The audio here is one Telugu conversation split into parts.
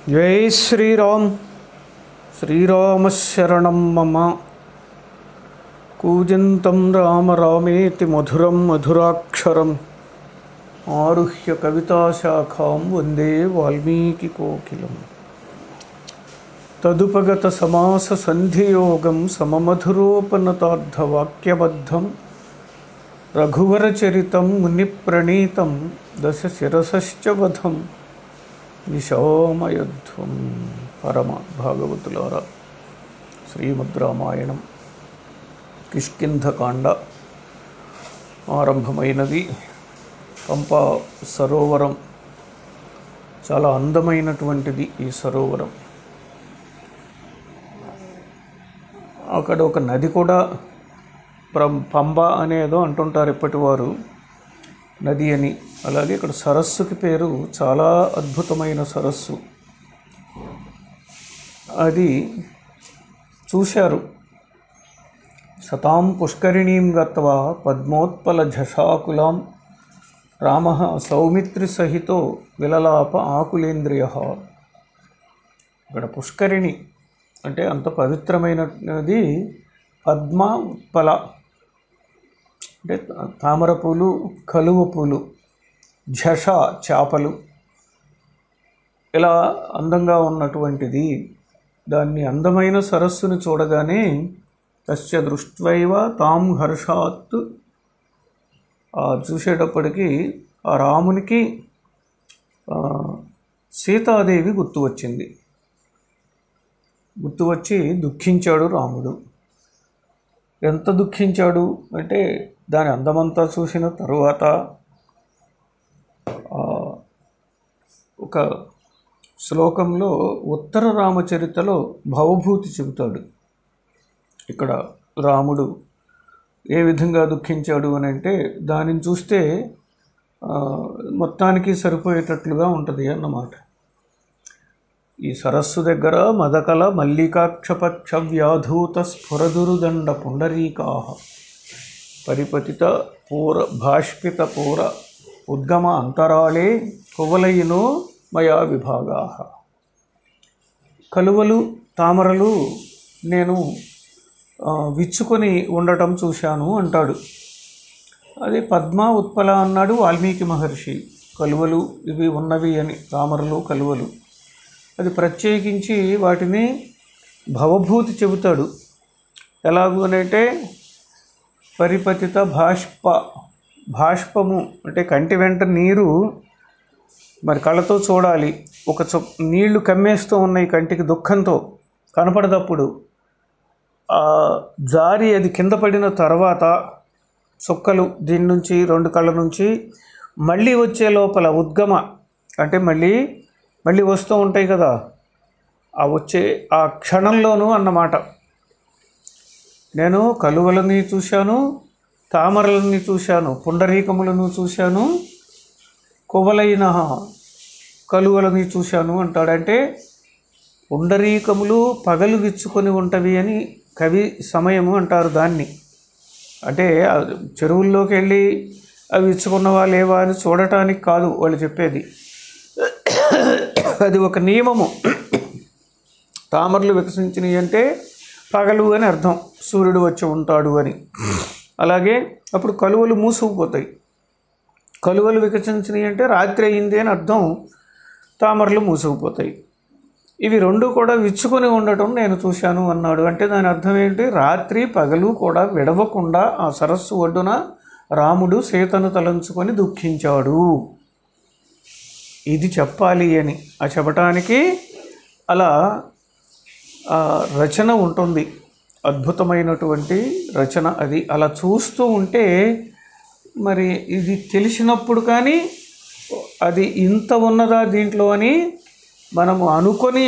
జై శ్రీరామ్ శ్రీరామశరణం మమ కూజంతం రామ రామేతి మధురం మధురాక్షరం ఆరుహ్య కవితాశాఖాం వందే వాల్మీకి కోకిలం తదుపగత సమాస సంధియోగం సమమధురోపనతార్థవాక్యబద్ధం రఘువరచరితం మునిప్రణీతం దశ శిరసశ్చ వధం నిశామయధ్వం పరమ భాగవతులారా శ్రీమద్ రామాయణం కిష్కింధకాండ ఆరంభమైనది పంపా సరోవరం చాలా అందమైనటువంటిది ఈ సరోవరం అక్కడ ఒక నది కూడా ప్రం పంబ అనేదో అంటుంటారు ఇప్పటివారు నది అని అలాగే ఇక్కడ సరస్సుకి పేరు చాలా అద్భుతమైన సరస్సు అది చూశారు సతాం పుష్కరిణీం గత్వా పద్మోత్పల ఝషాకులాం రామ సౌమిత్రి సహితో విలలాప ఆకులేంద్రియ ఇక్కడ పుష్కరిణి అంటే అంత పవిత్రమైనది పద్మ ఉత్పల అంటే తామర పూలు కలువ పూలు ఝష చేపలు ఇలా అందంగా ఉన్నటువంటిది దాన్ని అందమైన సరస్సుని చూడగానే తస్య దృష్ట్వైవ తాం హర్షాత్ ఆ చూసేటప్పటికి ఆ రామునికి ఆ, సీతాదేవి గుర్తు వచ్చింది గుర్తు వచ్చి దుఃఖించాడు రాముడు ఎంత దుఃఖించాడు అంటే దాని అందమంతా చూసిన తరువాత ఆ, ఒక శ్లోకంలో ఉత్తర రామచరితలో భవభూతి చెబుతాడు ఇక్కడ రాముడు ఏ విధంగా దుఃఖించాడు అని అంటే దానిని చూస్తే ఆ, మొత్తానికి సరిపోయేటట్లుగా ఉంటుంది అన్నమాట ఈ సరస్సు దగ్గర మదకల మల్లికాక్షపక్ష వ్యాధూత స్ఫురదురుదండ పుండరీకా పరిపతిత పూర భాష్పిత పూర ఉద్గమ అంతరాళే కువలయినో మయా విభాగా కలువలు తామరలు నేను ఆ, విచ్చుకొని ఉండటం చూశాను అంటాడు అది పద్మ ఉత్పల అన్నాడు వాల్మీకి మహర్షి కలువలు ఇవి ఉన్నవి అని తామరలు కలువలు అది ప్రత్యేకించి వాటిని భవభూతి చెబుతాడు ఎలాగూ అంటే పరిపతిత భాష్ప భాష్పము అంటే కంటి వెంట నీరు మరి కళ్ళతో చూడాలి ఒక చొ నీళ్లు కమ్మేస్తూ ఉన్నాయి కంటికి దుఃఖంతో కనపడదప్పుడు ఆ జారి అది కింద పడిన తర్వాత చుక్కలు దీని నుంచి రెండు కళ్ళ నుంచి మళ్ళీ వచ్చే లోపల ఉద్గమ అంటే మళ్ళీ మళ్ళీ వస్తూ ఉంటాయి కదా ఆ వచ్చే ఆ క్షణంలోనూ అన్నమాట నేను కలువలని చూశాను తామరలని చూశాను పుండరీకములను చూశాను కువలైన కలువలని చూశాను అంటాడంటే పుండరీకములు పగలు విచ్చుకొని ఉంటవి అని కవి సమయము అంటారు దాన్ని అంటే ఆ చెరువుల్లోకి వెళ్ళి అవి ఇచ్చుకున్నవా లేవా అని చూడటానికి కాదు వాళ్ళు చెప్పేది అది ఒక నియమము తామరలు వికసించినవి అంటే పగలు అని అర్థం సూర్యుడు వచ్చి ఉంటాడు అని అలాగే అప్పుడు కలువలు మూసుకుపోతాయి కలువలు వికసించినవి అంటే రాత్రి అయింది అని అర్థం తామరలు మూసుకుపోతాయి ఇవి రెండు కూడా విచ్చుకొని ఉండటం నేను చూశాను అన్నాడు అంటే దాని అర్థం ఏంటి రాత్రి పగలు కూడా విడవకుండా ఆ సరస్సు ఒడ్డున రాముడు సీతను తలంచుకొని దుఃఖించాడు ఇది చెప్పాలి అని ఆ చెప్పటానికి అలా ఆ రచన ఉంటుంది అద్భుతమైనటువంటి రచన అది అలా చూస్తూ ఉంటే మరి ఇది తెలిసినప్పుడు కానీ అది ఇంత ఉన్నదా దీంట్లో అని మనము అనుకొని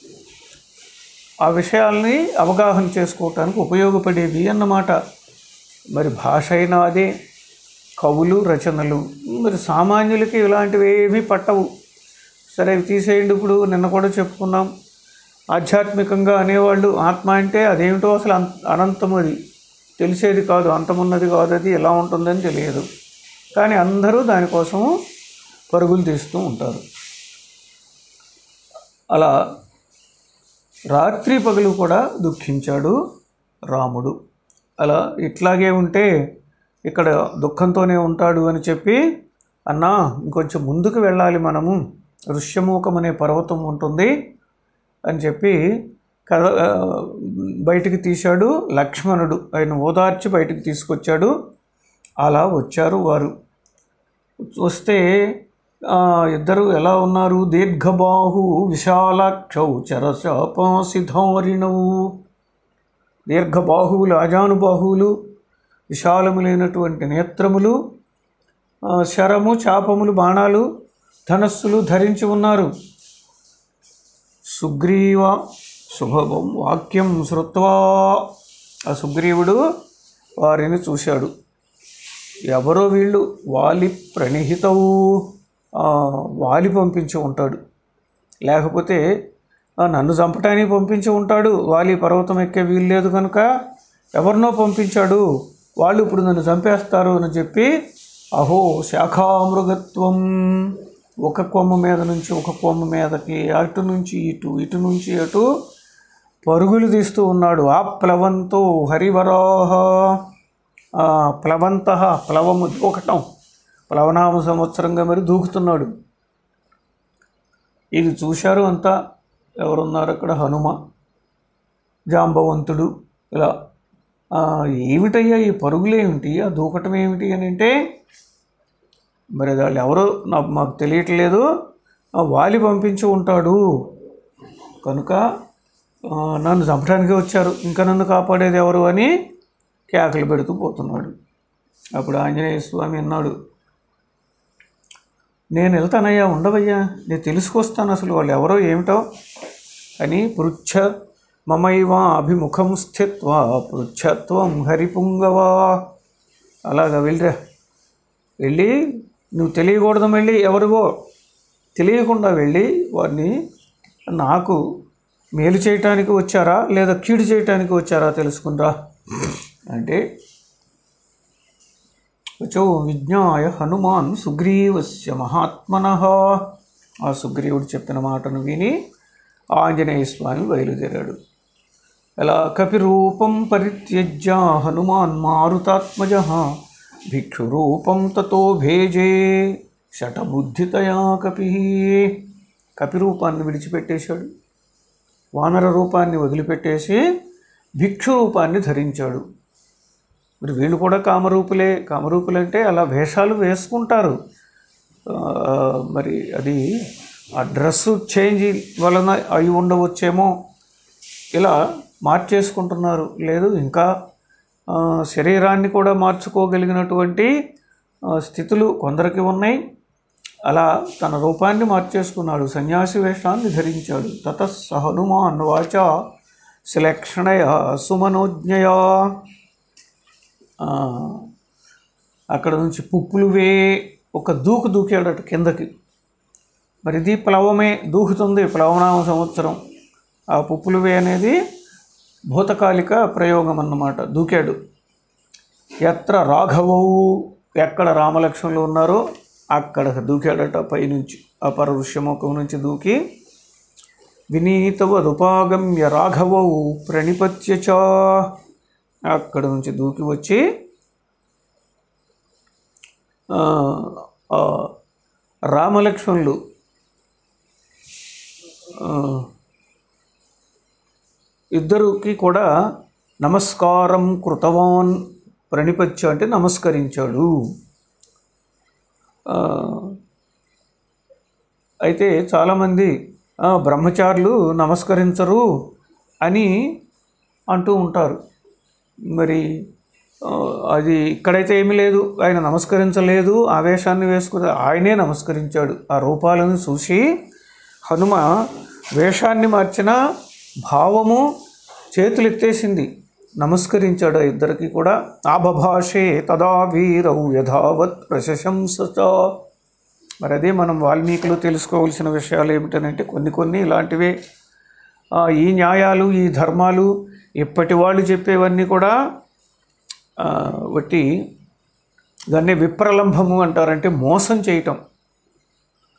ఆ విషయాల్ని అవగాహన చేసుకోవటానికి ఉపయోగపడేవి అన్నమాట మరి భాష అయినా అదే కవులు రచనలు మరి సామాన్యులకి ఇలాంటివి ఏమీ పట్టవు సరే ఇవి తీసేయండి ఇప్పుడు నిన్న కూడా చెప్పుకున్నాం ఆధ్యాత్మికంగా అనేవాళ్ళు ఆత్మ అంటే అదేమిటో అసలు అన్- అనంతం అది తెలిసేది కాదు అంతమున్నది కాదు అది ఎలా ఉంటుందని తెలియదు కానీ అందరూ దానికోసం పరుగులు తీస్తూ ఉంటారు అలా రాత్రి పగలు కూడా దుఃఖించాడు రాముడు అలా ఇట్లాగే ఉంటే ఇక్కడ దుఃఖంతోనే ఉంటాడు అని చెప్పి అన్నా ఇంకొంచెం ముందుకు వెళ్ళాలి మనము ఋష్యమూకం అనే పర్వతం ఉంటుంది అని చెప్పి కథ ఆ, బయటికి తీశాడు లక్ష్మణుడు ఆయన ఓదార్చి బయటికి తీసుకొచ్చాడు అలా వచ్చారు వారు వస్తే ఆ, ఇద్దరు ఎలా ఉన్నారు దీర్ఘబాహు విశాలాక్షౌ చరశాపాసిధారిణవు దీర్ఘబాహువులు అజానుబాహువులు విశాలములైనటువంటి నేత్రములు ఆ, శరము చాపములు బాణాలు ధనస్సులు ధరించి ఉన్నారు సుగ్రీవ శుభవం వాక్యం శృత్వా ఆ సుగ్రీవుడు వారిని చూశాడు ఎవరో వీళ్ళు వాలి ప్రణిహితవు ఆ, వాలి పంపించి ఉంటాడు లేకపోతే ఆ, నన్ను చంపటానికి పంపించి ఉంటాడు వాలి పర్వతం ఎక్కే వీలు లేదు కనుక ఎవరినో పంపించాడు వాళ్ళు ఇప్పుడు నన్ను చంపేస్తారు అని చెప్పి అహో శాఖామృగత్వం ఒక కొమ్మ మీద నుంచి ఒక కొమ్మ మీదకి అటు నుంచి ఇటు ఇటు నుంచి అటు పరుగులు తీస్తూ ఉన్నాడు ఆ ప్లవంతో హరివరాహ ఆ, ప్లవంత ప్లవము దూకటం ప్లవనామ సంవత్సరంగా మరి దూకుతున్నాడు ఇది చూశారు అంతా ఎవరున్నారు అక్కడ హనుమ జాంబవంతుడు ఇలా ఆ, ఏమిటయ్యా ఈ పరుగులేమిటి ఆ దూకటం ఏమిటి అని అంటే మరి వాళ్ళు ఎవరో నాకు మాకు తెలియట్లేదు ఆ వాలి పంపించి ఉంటాడు కనుక ఆ, నన్ను చంపడానికి వచ్చారు ఇంకా నన్ను కాపాడేది ఎవరు అని కేకలు పెడుతూ పోతున్నాడు అప్పుడు ఆంజనేయ స్వామి అన్నాడు నేను వెళ్తానయ్యా ఉండవయ్యా నేను తెలుసుకొస్తాను అసలు వాళ్ళు ఎవరో ఏమిటో అని పృచ్ఛ మమైవ అభిముఖం స్థిత్వా పృచ్ఛత్వం హరిపుంగవా అలాగా వెళ్ళిరా వెళ్ళి నువ్వు తెలియకూడదు వెళ్ళి ఎవరివో తెలియకుండా వెళ్ళి వారిని నాకు మేలు చేయటానికి వచ్చారా లేదా కీడు చేయటానికి వచ్చారా తెలుసుకుందా అంటే వచో విజ్ఞాయ హనుమాన్ సుగ్రీవస్య మహాత్మన ఆ సుగ్రీవుడు చెప్పిన మాటను విని ఆంజనేయ స్వామి బయలుదేరాడు ఎలా కపిరూపం పరిత్యజ్య హనుమాన్ మారుతాత్మజ భిక్షురూపం తతో భేజే శటబుద్ధితయా కపి కపిరూపాన్ని విడిచిపెట్టేశాడు వానర రూపాన్ని వదిలిపెట్టేసి భిక్షు రూపాన్ని ధరించాడు మరి వీళ్ళు కూడా కామరూపులే కామరూపులు అంటే అలా వేషాలు వేసుకుంటారు ఆ, మరి అది ఆ డ్రెస్సు చేంజ్ వలన అయి ఉండవచ్చేమో ఇలా మార్చేసుకుంటున్నారు లేదు ఇంకా ఆ, శరీరాన్ని కూడా మార్చుకోగలిగినటువంటి ఆ, స్థితులు కొందరికి ఉన్నాయి అలా తన రూపాన్ని మార్చేసుకున్నాడు సన్యాసి వేషాన్ని ధరించాడు తత సహనుమాన్ వాచ శ్లక్షణయ సుమనోజ్ఞయ ఆ, అక్కడ నుంచి పుప్పులు వే ఒక దూకు దూకాడట కిందకి మరి ఇది ప్లవమే దూకుతుంది ప్లవనామ సంవత్సరం ఆ పుప్పులు వే అనేది భూతకాలిక ప్రయోగం అన్నమాట దూకాడు ఎత్ర రాఘవవు ఎక్కడ రామలక్ష్మణులు ఉన్నారో అక్కడ దూకాడట పైనుంచి అపర ఋష్యముఖం నుంచి దూకి వినీతవదుపాగమ్య రాఘవవు ప్రణిపత్య చ అక్కడ నుంచి దూకి వచ్చి ఆ, ఆ, రామలక్ష్మణులు ఆ, ఇద్దరికి కూడా నమస్కారం కృతవాన్ ప్రణిపత్య అంటే నమస్కరించాడు ఆ, అయితే చాలామంది "ఆ, బ్రహ్మచారులు నమస్కరించరు అని అంటూ ఉంటారు మరి ఆ, అది ఇక్కడైతే ఏమీ లేదు ఆయన నమస్కరించలేదు ఆవేశాన్ని వేసుకుని ఆయనే నమస్కరించాడు ఆ రూపాలను చూసి హనుమ వేషాన్ని మార్చిన భావము చేతులు ఎత్తేసింది నమస్కరించాడు ఆ ఇద్దరికి కూడా ఆబభాషే తదా వీరౌ యథావత్ ప్రశంసత మరి అదే మనం వాల్మీకులు తెలుసుకోవాల్సిన విషయాలు ఏమిటనంటే కొన్ని కొన్ని ఇలాంటివే ఆ, ఈ న్యాయాలు ఈ ధర్మాలు ఇప్పటి వాళ్ళు చెప్పేవన్నీ కూడా ఆ, వట్టి దాన్ని విప్రలంభము అంటారంటే మోసం చేయటం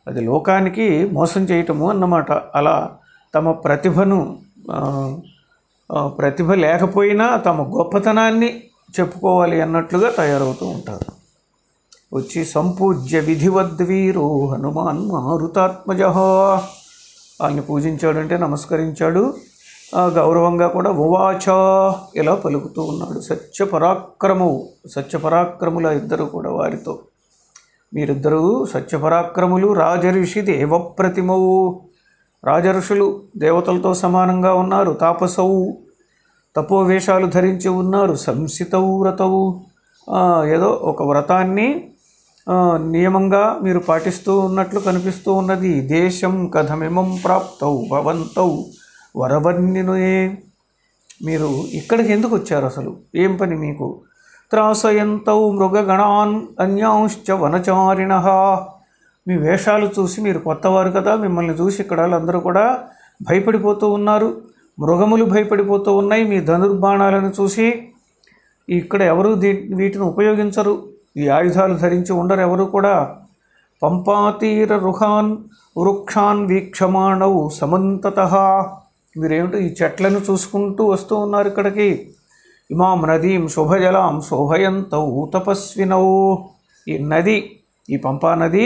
అది లోకానికి మోసం చేయటము అన్నమాట అలా తమ ప్రతిభను ఆ, ఆ, ప్రతిభ లేకపోయినా తమ గొప్పతనాన్ని చెప్పుకోవాలి అన్నట్లుగా తయారవుతూ ఉంటారు వచ్చి సంపూజ్య విధివద్వీరో హనుమాన్ మారుతాత్మజ వాళ్ళని పూజించాడంటే నమస్కరించాడు ఆ గౌరవంగా కూడా ఉవాచ ఇలా పలుకుతూ ఉన్నాడు సత్య పరాక్రమవు సత్య పరాక్రముల ఇద్దరు కూడా వారితో మీరిద్దరూ సత్యపరాక్రములు రాజఋషి దేవప్రతిమవు రాజఋషులు దేవతలతో సమానంగా ఉన్నారు తాపసవు తపోవేషాలు ధరించి ఉన్నారు సంసితవు వ్రతవు ఆ, ఏదో ఒక వ్రతాన్ని ఆ, నియమంగా మీరు పాటిస్తూ ఉన్నట్లు కనిపిస్తూ ఉన్నది దేశం కథమిమం ప్రాప్తౌ భవంతౌ వరవర్ణినుయే మీరు ఇక్కడికి ఎందుకు వచ్చారు అసలు ఏం పని మీకు త్రాసయంతౌ మృగగణాన్ అన్యాంశ్చ వనచారిణ మీ వేషాలు చూసి మీరు కొత్తవారు కదా మిమ్మల్ని చూసి ఇక్కడ వాళ్ళందరూ కూడా భయపడిపోతూ ఉన్నారు మృగములు భయపడిపోతూ ఉన్నాయి మీ ధనుర్బాణాలను చూసి ఇక్కడ ఎవరు దీ వీటిని ఉపయోగించరు ఈ ఆయుధాలు ధరించి ఉండరు ఎవరు కూడా పంపాతీర రుహాన్ వృక్షాన్ వీక్షమాణవు సమంతత మీరేమిటో ఈ చెట్లను చూసుకుంటూ వస్తూ ఉన్నారు ఇక్కడికి ఇమాం నదీం శుభజలాం శోభయంతౌ తపస్వినౌ ఈ నది ఈ పంపా నది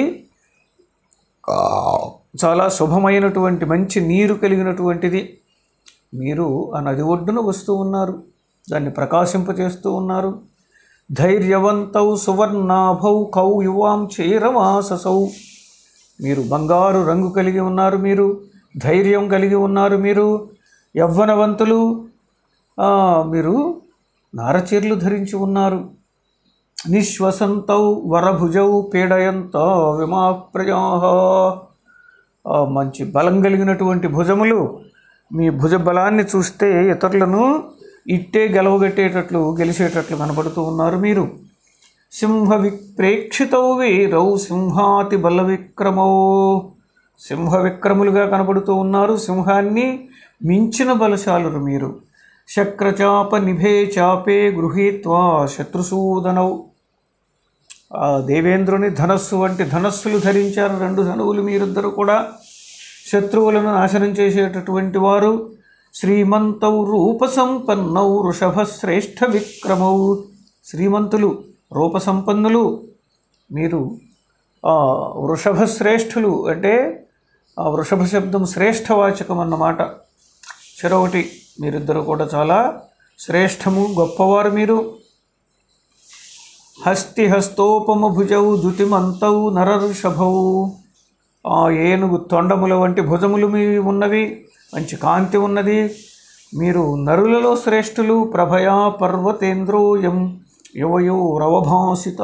ఆ, చాలా శుభమైనటువంటి మంచి నీరు కలిగినటువంటిది మీరు ఆ నది ఒడ్డున వస్తూ ఉన్నారు దాన్ని ప్రకాశింపచేస్తూ ఉన్నారు ధైర్యవంతౌ సువర్ణాభౌ కౌ యువాం చేరవాససౌ మీరు బంగారు రంగు కలిగి ఉన్నారు మీరు ధైర్యం కలిగి ఉన్నారు మీరు యవ్వనవంతులు ఆ, మీరు నారచీరలు ధరించి ఉన్నారు నిశ్వసంతౌ వరభుజౌ పీడయంత విమా ప్రజా ఆ, మంచి బలం కలిగినటువంటి భుజములు మీ భుజ బలాన్ని చూస్తే ఇతరులను ఇట్టే గెలవగట్టేటట్లు గెలిచేటట్లు కనబడుతూ ఉన్నారు మీరు సింహ విప్రేక్షితౌ వీరౌ సింహాతి బల విక్రమౌ సింహ విక్రములుగా కనబడుతూ ఉన్నారు సింహాన్ని మించిన బలశాలురు మీరు శక్రచాప నిభే చాపే గృహీత్వా శత్రుసూదనౌ ఆ దేవేంద్రుని ధనస్సు వంటి ధనస్సులు ధరించారు రెండు ధనువులు మీరిద్దరు కూడా శత్రువులను నాశనం చేసేటటువంటి వారు శ్రీమంతౌ రూపసంపన్నౌ వృషభ శ్రేష్ఠ విక్రమౌ శ్రీమంతులు రూపసంపన్నులు మీరు ఆ, వృషభ శ్రేష్ఠులు అంటే ఆ వృషభ శబ్దం శ్రేష్ఠవాచకం అన్నమాట చెరొకటి మీరిద్దరు కూడా చాలా శ్రేష్టము గొప్పవారు మీరు హస్తి హస్తోపమ భుజౌ దుతిమంతౌ నరఋషభౌ ఆ ఏనుగు తొండముల వంటి భుజములు మీ ఉన్నవి మంచి కాంతి ఉన్నది మీరు నరులలో శ్రేష్ఠులు ప్రభయా పర్వతేంద్రోయం యువయో రవభాసిత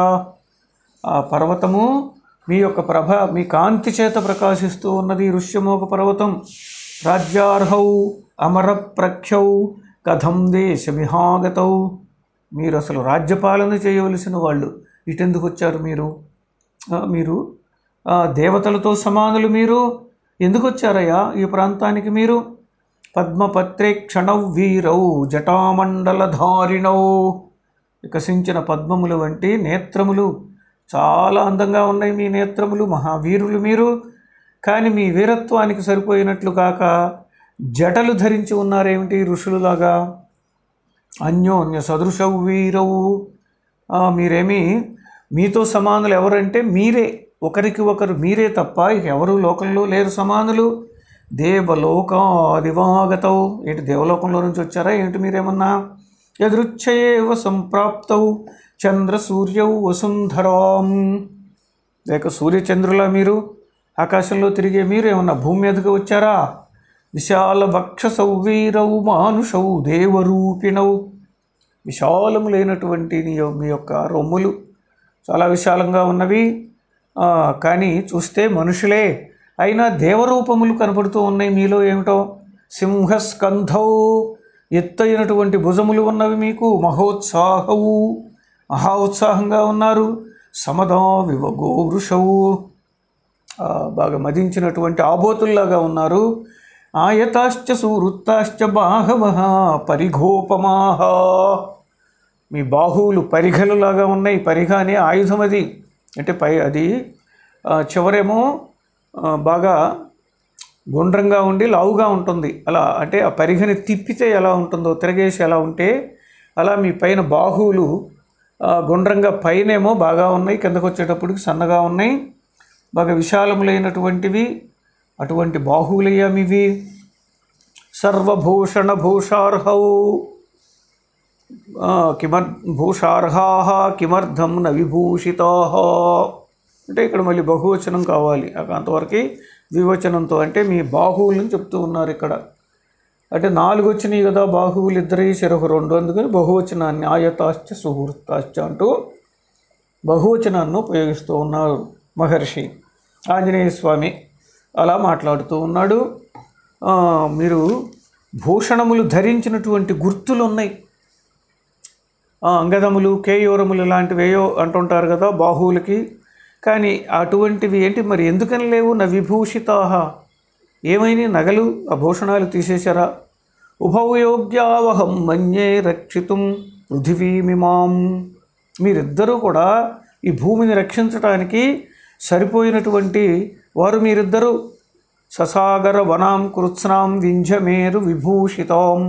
ఆ పర్వతము మీ యొక్క ప్రభ మీ కాంతి చేత ప్రకాశిస్తూ ఉన్నది ఋష్యమోక పర్వతం రాజ్యార్హౌ అమర ప్రఖ్యౌ కథం దేశమిహాగతౌ మీరు అసలు రాజ్యపాలన చేయవలసిన వాళ్ళు ఇటెందుకు వచ్చారు మీరు ఆ, మీరు ఆ, దేవతలతో సమానులు మీరు ఎందుకు వచ్చారయ్యా ఈ ప్రాంతానికి మీరు పద్మపత్రే క్షణౌ వీరౌ జటామండలధారిణౌ వికసించిన పద్మములు వంటి నేత్రములు చాలా అందంగా ఉన్నాయి మీ నేత్రములు మహావీరులు మీరు కానీ మీ వీరత్వానికి సరిపోయినట్లు కాక జటలు ధరించి ఉన్నారేమిటి ఋషులులాగా అన్యోన్య సదృశౌ వీరవు ఆ, మీరేమి మీతో సమానులు ఎవరంటే మీరే ఒకరికి ఒకరు మీరే తప్ప ఇక ఎవరు లోకంలో లేరు సమానులు దేవలోకాదివాగతౌ ఏంటి దేవలోకంలో నుంచి వచ్చారా ఏంటి మీరేమన్నా ఎదృచ్ఛయేవ సంప్రాప్తౌ చంద్ర సూర్యౌ వసుంధరాం లేక సూర్యచంద్రుల మీరు ఆకాశంలో తిరిగే మీరు ఏమన్నా భూమి మీదకి వచ్చారా విశాల వక్ష సౌవీరౌ మానుషౌ దేవరూపిణౌ విశాలములైనటువంటి నీ యొ- మీ యొక్క రొమ్ములు చాలా విశాలంగా ఉన్నవి ఆ, కానీ చూస్తే మనుషులే అయినా దేవరూపములు కనపడుతూ ఉన్నాయి మీలో ఏమిటో సింహస్కంధౌ ఎత్తైనటువంటి భుజములు ఉన్నవి మీకు మహోత్సాహవు మహా ఉత్సాహంగా ఉన్నారు సమదా వివగో వృషవు ఆ, బాగా మదించినటువంటి ఆబోతుల్లాగా ఉన్నారు ఆయతాశ్చ సువృత్తాశ్చ బాహవ పరిఘోపమాహ మీ బాహువులు పరిఘలులాగా ఉన్నాయి పరిఘ అనే ఆయుధం అది అంటే పై అది ఆ, చివరేమో ఆ, బాగా గుండ్రంగా ఉండి లావుగా ఉంటుంది అలా అంటే ఆ పరిగని తిప్పితే ఎలా ఉంటుందో తిరగేసి ఎలా ఉంటే అలా మీ పైన బాహువులు ఆ, గుండ్రంగా పైనేమో బాగా ఉన్నాయి కిందకు వచ్చేటప్పటికి సన్నగా ఉన్నాయి బాగా విశాలములైనటువంటివి అటువంటి బాహువులయ్యా మీవి సర్వభూషణ భూషార్హౌ ఆ, కిమర్ భూషార్హా కిమర్థం న విభూషితా అంటే ఇక్కడ మళ్ళీ బహువచనం కావాలి అంతవరకు ద్వివచనంతో అంటే మీ బాహువులను చెప్తూ ఉన్నారు ఇక్కడ అంటే నాలుగు వచ్చినాయి కదా బాహువులు ఇద్దరి చెరొక రెండు అందుకని బహువచనాన్ని ఆయతాశ్చ సుహృతాశ్చ అంటూ బహువచనాన్ని ఉపయోగిస్తూ ఉన్నారు మహర్షి ఆంజనేయ స్వామి అలా మాట్లాడుతూ ఉన్నాడు ఆ, మీరు భూషణములు ధరించినటువంటి గుర్తులు ఉన్నాయి ఆ, అంగదములు కేయూరములు లాంటివి ఏయో అంటుంటారు కదా బాహువులకి కానీ అటువంటివి ఏంటి మరి ఎందుకని లేవు నా విభూషితాహ ఏమైనా నగలు ఆ భూషణాలు తీసేశారా ఉభవయోగ్యావహం మన్యే రక్షితుం పృథివీమిమాం మీరిద్దరూ కూడా ఈ భూమిని రక్షించటానికి సరిపోయినటువంటి వారు మీరిద్దరూ ససాగర వనాం కృత్స్నాం వింజమేరు విభూషితాం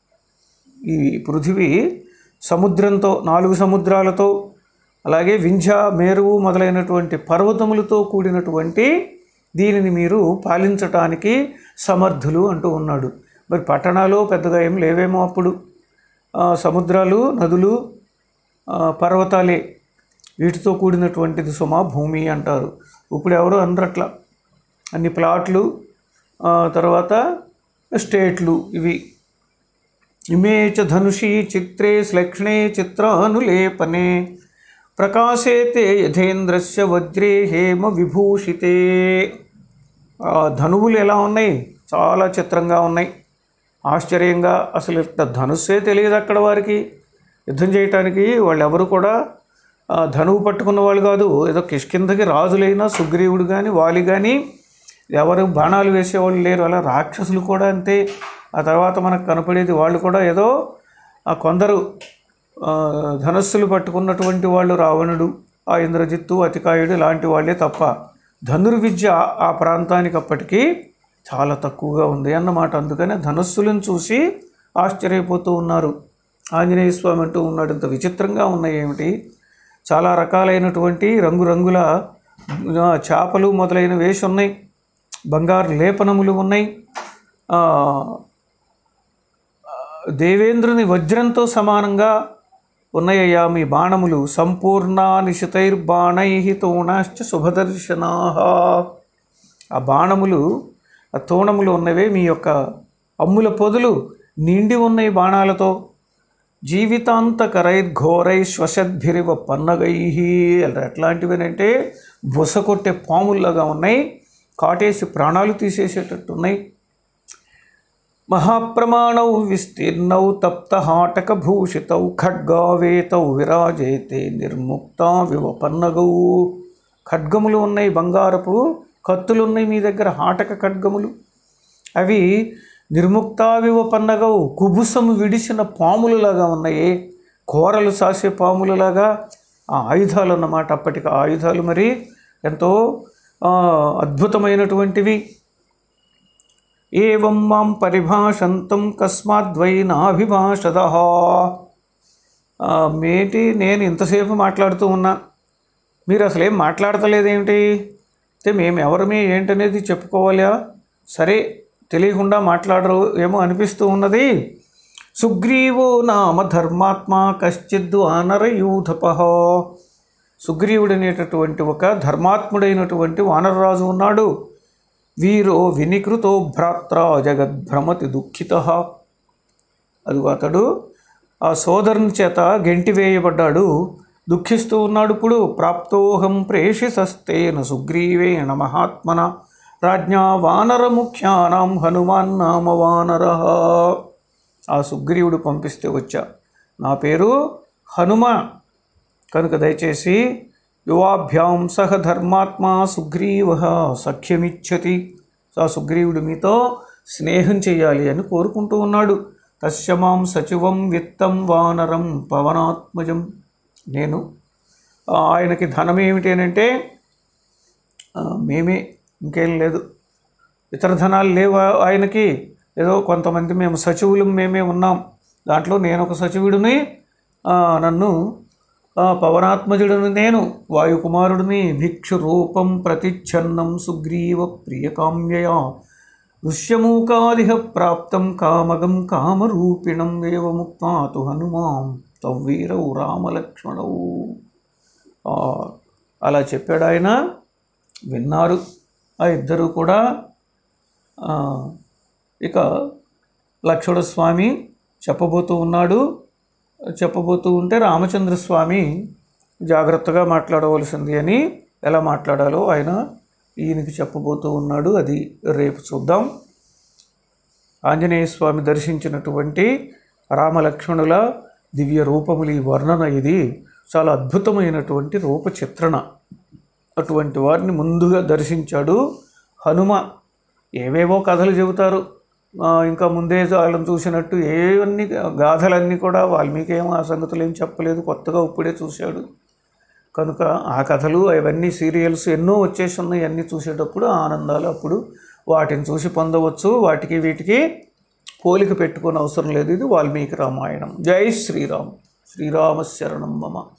ఈ పృథివీ సముద్రంతో నాలుగు సముద్రాలతో అలాగే వింధ్య మేరువు మొదలైనటువంటి పర్వతములతో కూడినటువంటి దీనిని మీరు పాలించటానికి సమర్థులు అంటూ ఉన్నాడు మరి పట్టణాలు పెద్దగా ఏం లేవేమో అప్పుడు ఆ, సముద్రాలు నదులు ఆ, పర్వతాలే వీటితో కూడినటువంటిది సుమా భూమి అంటారు ఇప్పుడు ఎవరు అనరట్లా అన్ని ప్లాట్లు ఆ, తర్వాత స్టేట్లు ఇవి ఇమే చ ధనుషి చిత్రే శ్లక్ష్ణే చిత్రానులేపనే ప్రకాశేతే యథేంద్రస్య వజ్రే హేమ విభూషితే ఆ ధనువులు ఎలా ఉన్నాయి చాలా చిత్రంగా ఉన్నాయి ఆశ్చర్యంగా అసలు ఇంత ధనుస్సే తెలియదు అక్కడ వారికి యుద్ధం చేయటానికి వాళ్ళు ఎవరు కూడా ఆ, ధనువు పట్టుకున్న వాళ్ళు కాదు ఏదో కిష్కిందకి రాజులైన సుగ్రీవుడు కానీ వాలి కానీ ఎవరు బాణాలు వేసేవాళ్ళు లేరు అలా రాక్షసులు కూడా అంతే ఆ తర్వాత మనకు కనపడేది వాళ్ళు కూడా ఏదో ఆ కొందరు ఆ, ధనస్సులు పట్టుకున్నటువంటి వాళ్ళు రావణుడు ఆ ఇంద్రజిత్తు అతికాయుడు లాంటి వాళ్ళే తప్ప ధనుర్విద్య ఆ- ఆ ప్రాంతానికి అప్పటికి చాలా తక్కువగా ఉంది అన్నమాట అందుకనే ధనస్సులను చూసి ఆశ్చర్యపోతూ ఉన్నారు ఆంజనేయ స్వామి అంటూ ఉన్నాడు ఇంత విచిత్రంగా ఉన్నాయి ఏమిటి చాలా రకాలైనటువంటి రంగురంగుల ఆ, చేపలు మొదలైన వేసి ఉన్నాయి బంగారు లేపనములు ఉన్నాయి ఆ, దేవేంద్రుని వజ్రంతో సమానంగా ఉన్నాయ్యా మీ బాణములు సంపూర్ణ నిశితైర్బాణై తోణాశ్చ శుభదర్శనా ఆ బాణములు ఆ తోణములు ఉన్నవే మీ యొక్క అమ్ముల పొదులు నిండి ఉన్నాయి బాణాలతో జీవితాంతకరై ఘోరై శ్వసద్భిరివ పన్నగై ఎట్లాంటివినంటే బుస కొట్టే పాముల్లాగా ఉన్నాయి కాటేసి ప్రాణాలు తీసేసేటట్టు ఉన్నాయి మహాప్రమాణౌ విస్తీర్ణౌ తప్తహాటక భూషితౌ ఖడ్గావేతౌ విరాజేతే నిర్ముక్త వివపన్నగౌ ఖడ్గములు ఉన్నాయి బంగారపు కత్తులు ఉన్నాయి మీ దగ్గర హాటక ఖడ్గములు అవి నిర్ముక్తావివ పన్నగవు కుబుసము విడిసిన పాములలాగా ఉన్నాయి కూరలు సాసే పాములలాగా ఆ ఆయుధాలు అన్నమాట అప్పటికి ఆ ఆయుధాలు మరి ఎంతో ఆ, అద్భుతమైనటువంటివి ఏవం మాం పరిభాషంతం కస్మాద్వై నాభిభాషద మేటి నేను ఇంతసేపు మాట్లాడుతూ ఉన్నా మీరు అసలు ఏం మాట్లాడతలేదేమిటి అయితే మేము ఎవరమే ఏంటనేది చెప్పుకోవాలా సరే తెలియకుండా మాట్లాడరు ఏమో అనిపిస్తూ ఉన్నది సుగ్రీవో నామ ధర్మాత్మ కశ్చిద్ వానరయూథప సుగ్రీవుడు అనేటటువంటి ఒక ధర్మాత్ముడైనటువంటి వానరరాజు ఉన్నాడు వీరో వినికృతో భ్రాత్ర జగద్భ్రమతి దుఃఖిత అదిగో అతడు ఆ సోదరుని చేత గెంటి వేయబడ్డాడు దుఃఖిస్తూ ఉన్నాడు ఇప్పుడు ప్రాప్తోహం ప్రేషిసస్తేన సుగ్రీవేణ మహాత్మన రాజ్ఞా వానర ముఖ్యానాం హనుమాన్ నామ వానర ఆ సుగ్రీవుడు పంపిస్తే వచ్చా నా పేరు హనుమ కనుక దయచేసి యువాభ్యాం సహ ధర్మాత్మా సుగ్రీవ సఖ్యమిచ్చతి ఆ సుగ్రీవుడు మీతో స్నేహం చేయాలి అని కోరుకుంటూ ఉన్నాడు తస్యమాం సచివం విత్తం వానరం పవనాత్మజం నేను ఆ, ఆయనకి ధనం ఏమిటి అని అంటే ఆ, మేమే ఇంకేం లేదు ఇతర ధనాలు లేవు ఆయనకి ఏదో కొంతమంది మేము సచివులు మేమే ఉన్నాం దాంట్లో నేను ఒక సచివుడిని ఆ, నన్ను ఆ, పవనాత్మజుడిని నేను వాయుకుమారుడిని భిక్షు రూపం ప్రతిచ్ఛన్నం సుగ్రీవ ప్రియకామ్యయా ఋష్యమూకాదిహ ప్రాప్తం కామగం కామరూపిణం ఏవ ముక్తాతు హనుమాం తవ్వీరవు రామలక్ష్మణవు ఆ, అలా చెప్పాడు ఆయన విన్నారు ఆ ఇద్దరు కూడా ఆ, ఇక లక్ష్మణ స్వామి చెప్పబోతూ ఉన్నాడు చెప్పబోతూ ఉంటే రామచంద్ర స్వామి జాగ్రత్తగా మాట్లాడవలసింది అని ఎలా మాట్లాడాలో ఆయన ఈయనకి చెప్పబోతూ ఉన్నాడు అది రేపు చూద్దాం ఆంజనేయ స్వామి దర్శించినటువంటి రామలక్ష్మణుల దివ్య రూపములు ఈ వర్ణన ఇది చాలా అద్భుతమైనటువంటి రూప చిత్రణ అటువంటి వారిని ముందుగా దర్శించాడు హనుమ ఏవేవో కథలు చెబుతారు ఆ, ఇంకా ముందే వాళ్ళని చూసినట్టు ఏవన్నీ గాథలన్నీ కూడా వాల్మీకి ఏమో ఆ సంగతులు ఏం చెప్పలేదు కొత్తగా ఇప్పుడే చూశాడు కనుక ఆ కథలు అవన్నీ సీరియల్స్ ఎన్నో వచ్చేసి ఉన్నాయి అన్నీ చూసేటప్పుడు ఆ ఆనందాలు అప్పుడు వాటిని చూసి పొందవచ్చు వాటికి వీటికి పోలిక పెట్టుకునే అవసరం లేదు ఇది వాల్మీకి రామాయణం జై శ్రీరామ్ శ్రీరామ శరణం మమ